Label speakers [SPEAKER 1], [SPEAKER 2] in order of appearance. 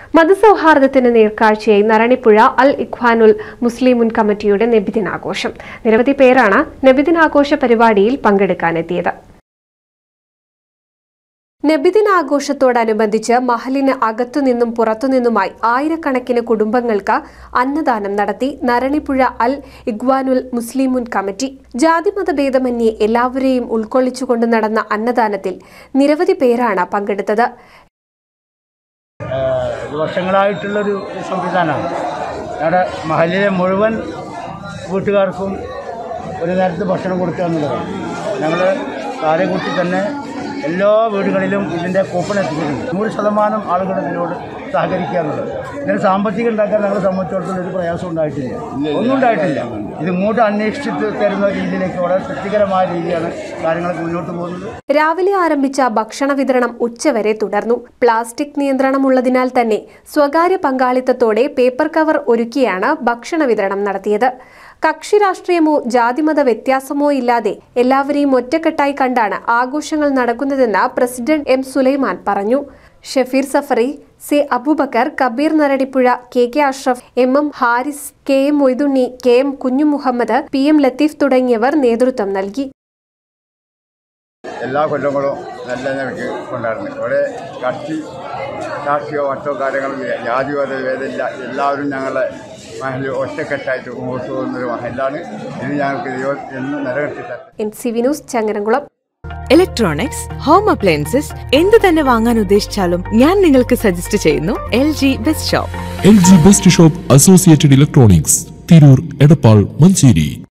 [SPEAKER 1] മതസൗഹാർദ്ദത്തിന് നേർക്കാഴ്ചയായി നരണിപ്പുഴ അൽ ഇഖ്വാനുൽ മുസ്ലിമുൻ കമ്മിറ്റിയുടെ നബിദിനാഘോഷം നിരവധി പേരാണ് നബിദിനാഘോഷ പരിപാടിയിൽ പങ്കെടുക്കാനെത്തിയത് നബിദിനാഘോഷത്തോടനുബന്ധിച്ച് മഹലിന് അകത്തുനിന്നും പുറത്തുനിന്നുമായി ആയിരക്കണക്കിന് കുടുംബങ്ങൾക്ക് അന്നദാനം നടത്തി നരണിപ്പുഴ അൽ ഇഗ്വാനുൽ മുസ്ലിമുൻ കമ്മിറ്റി ജാതിമത ഭേദമന്യേ എല്ലാവരെയും ഉൾക്കൊള്ളിച്ചുകൊണ്ട് നടന്ന അന്നദാനത്തിൽ നിരവധി പേരാണ് പങ്കെടുത്തത്
[SPEAKER 2] ഇത് വർഷങ്ങളായിട്ടുള്ളൊരു സംവിധാനമാണ് ഞങ്ങളുടെ മഹലിലെ മുഴുവൻ വീട്ടുകാർക്കും ഒരു നേരത്തെ ഭക്ഷണം കൊടുക്കുക എന്നുള്ളതാണ് ഞങ്ങൾ കാലകുട്ടി തന്നെ എല്ലാ വീടുകളിലും ഇതിൻ്റെ കൂപ്പൺ എത്തിച്ചിട്ടുണ്ട് നൂറ് ശതമാനം ആളുകൾ ഇതിനോട് സഹകരിക്കുക എന്നുള്ളത് ഇതിന് സാമ്പത്തികം ഉണ്ടാക്കാൻ ഞങ്ങളെ സംബന്ധിച്ചിടത്തോളം ഒരു പ്രയാസം ഉണ്ടായിട്ടില്ല ഒന്നും ഉണ്ടായിട്ടില്ല ഇത് ഇങ്ങോട്ട് അന്വേഷിച്ചിട്ട് തരുന്ന രീതിയിലേക്ക് വളരെ തൃപ്തികരമായ രീതിയാണ് കാര്യങ്ങളൊക്കെ മുന്നോട്ട് പോകുന്നത്
[SPEAKER 1] രാവിലെ ആരംഭിച്ച ഭക്ഷണ വിതരണം ഉച്ചവരെ തുടർന്നു പ്ലാസ്റ്റിക് നിയന്ത്രണമുള്ളതിനാൽ തന്നെ സ്വകാര്യ പങ്കാളിത്തത്തോടെ പേപ്പർ കവർ ഒരുക്കിയാണ് ഭക്ഷണ വിതരണം നടത്തിയത് കക്ഷി രാഷ്ട്രീയമോ ജാതിമത വ്യത്യാസമോ ഇല്ലാതെ എല്ലാവരെയും ഒറ്റക്കെട്ടായി കണ്ടാണ് ആഘോഷങ്ങൾ നടക്കുന്നതെന്ന് പ്രസിഡന്റ് എം സുലൈമാൻ പറഞ്ഞു Shafeer Safari C Aboobacker Kabeer Naradipuzha K K Ashraf M M Haris K M Moidunni K M Kunju Muhammad P M Latheef തുടങ്ങിയവർ നേതൃത്വം നൽകി
[SPEAKER 3] എല്ലാ കൊല്ലങ്ങളും നല്ല നിലയ്ക്ക് കൊണ്ടായിരുന്നു ഇവിടെ കക്ഷി രാഷ്ട്രീയോ മറ്റോ കാര്യങ്ങളും ജാതിവാദ ഭേദമില്ല എല്ലാവരും ഞങ്ങളെ മഹൽ ഒറ്റക്കെട്ടായിട്ട് മുമ്പോട്ട് പോകുന്നൊരു മഹലാണ് ഇത് ഞങ്ങൾക്ക് ദൈവം എന്ന് നിലനിർത്തി തരട്ടെ
[SPEAKER 1] N C V news Changaramkulam
[SPEAKER 4] electronics home appliances എന്ത് തന്നെ വാങ്ങാൻ ഉദ്ദേശിച്ചാലും ഞാൻ നിങ്ങൾക്ക് സജസ്റ്റ് ചെയ്യുന്നു L G best shop
[SPEAKER 5] L G best shop associated electronics Tirur Edappal Manjeri